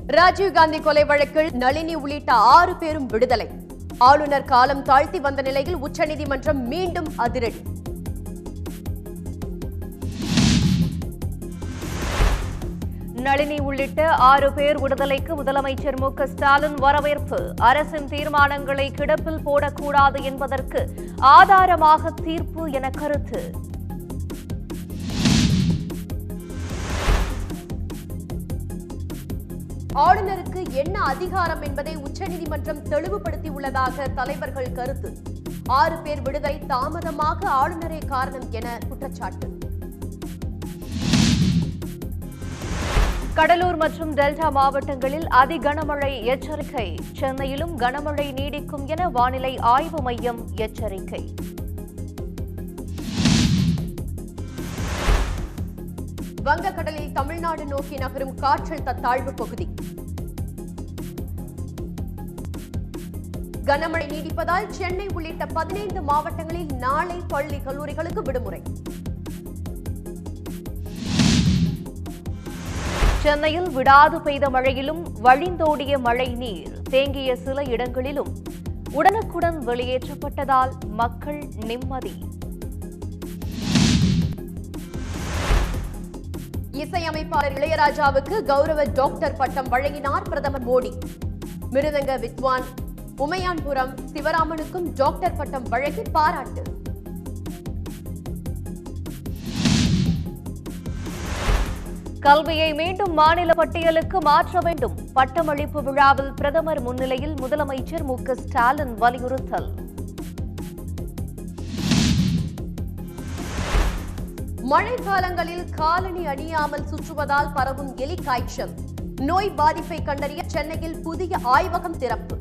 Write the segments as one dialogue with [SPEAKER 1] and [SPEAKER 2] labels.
[SPEAKER 1] ராஜீவ்காந்தி கொலை வழக்கில் நளினி உள்ளிட்ட ஆறு பேரும் விடுதலை ஆளுநர் காலம் தாழ்த்தி வந்த நிலையில் உச்சநீதிமன்றம் மீண்டும் அதிரடி
[SPEAKER 2] நளினி உள்ளிட்ட ஆறு பேர் விடுதலைக்கு முதலமைச்சர் மு க ஸ்டாலின் வரவேற்பு அரசின் தீர்மானங்களை கிடப்பில் போடக்கூடாது என்பதற்கு ஆதாரமாக தீர்ப்பு என கருத்து
[SPEAKER 1] ஆளுநருக்கு என்ன அதிகாரம் என்பதை உச்சநீதிமன்றம் தெளிவுபடுத்தியுள்ளதாக தலைவர்கள் கருத்து ஆறு பேர் விடுதலை தாமதமாக ஆளுநரே காரணம் என குற்றச்சாட்டு
[SPEAKER 2] கடலூர் மற்றும் டெல்டா மாவட்டங்களில் அதி கனமழை எச்சரிக்கை சென்னையிலும் கனமழை நீடிக்கும் என வானிலை ஆய்வு மையம் எச்சரிக்கை
[SPEAKER 1] வங்கக்கடலில் தமிழ்நாடு நோக்கி நகரும் காற்றழுத்த தாழ்வு பகுதி கனமழை நீடிப்பதால் சென்னை உள்ளிட்ட பதினைந்து மாவட்டங்களில் நாளை பள்ளி கல்லூரிகளுக்கு விடுமுறை
[SPEAKER 2] சென்னையில் விடாது பெய்த மழையிலும் வழிந்தோடிய மழை நீர் தேங்கிய சில இடங்களிலும் உடனுக்குடன் வெளியேற்றப்பட்டதால் மக்கள் நிம்மதி
[SPEAKER 1] இசையமைப்பாளர் இளையராஜாவுக்கு கௌரவ டாக்டர் பட்டம் வழங்கினார் பிரதமர் மோடி மிருதங்க வித்வான் உமையான்புரம் சிவராமனுக்கும் டாக்டர் பட்டம் வழங்கி பாராட்டு
[SPEAKER 2] கல்வியை மீண்டும் மாநில பட்டியலுக்கு மாற்ற வேண்டும் பட்டமளிப்பு விழாவில் பிரதமர் முன்னிலையில் முதலமைச்சர் மு க ஸ்டாலின் வலியுறுத்தல்
[SPEAKER 1] மழை காலங்களில் காலணி அணியாமல் சுற்றுவதால் பரவும் எலி காய்ச்சல் நோய் பாதிப்பை கண்டறிய சென்னையில் புதிய ஆய்வகம் திறப்பு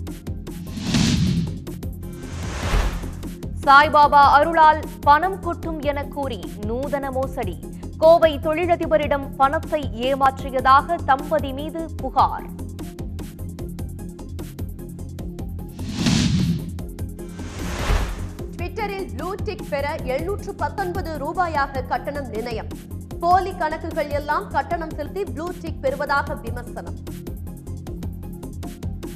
[SPEAKER 2] சாய்பாபா அருளால் பணம் கொட்டும் என கூறி நூதன மோசடி கோவை தொழிலதிபரிடம் பணத்தை ஏமாற்றியதாக தம்பதி மீது புகார்
[SPEAKER 1] ட்விட்டரில் ப்ளூ டிக் பெற எழுநூற்று பத்தொன்பது ரூபாயாக கட்டணம் நிர்ணயம் போலி கணக்குகள் எல்லாம் கட்டணம் செலுத்தி ப்ளூ டிக் பெறுவதாக விமர்சனம்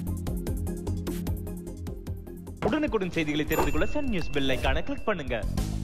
[SPEAKER 3] உடனுக்குடன் செய்திகளை தெரிந்து கொள்ள சன் நியூஸ் பெல் ஐகானை கிளிக் பண்ணுங்க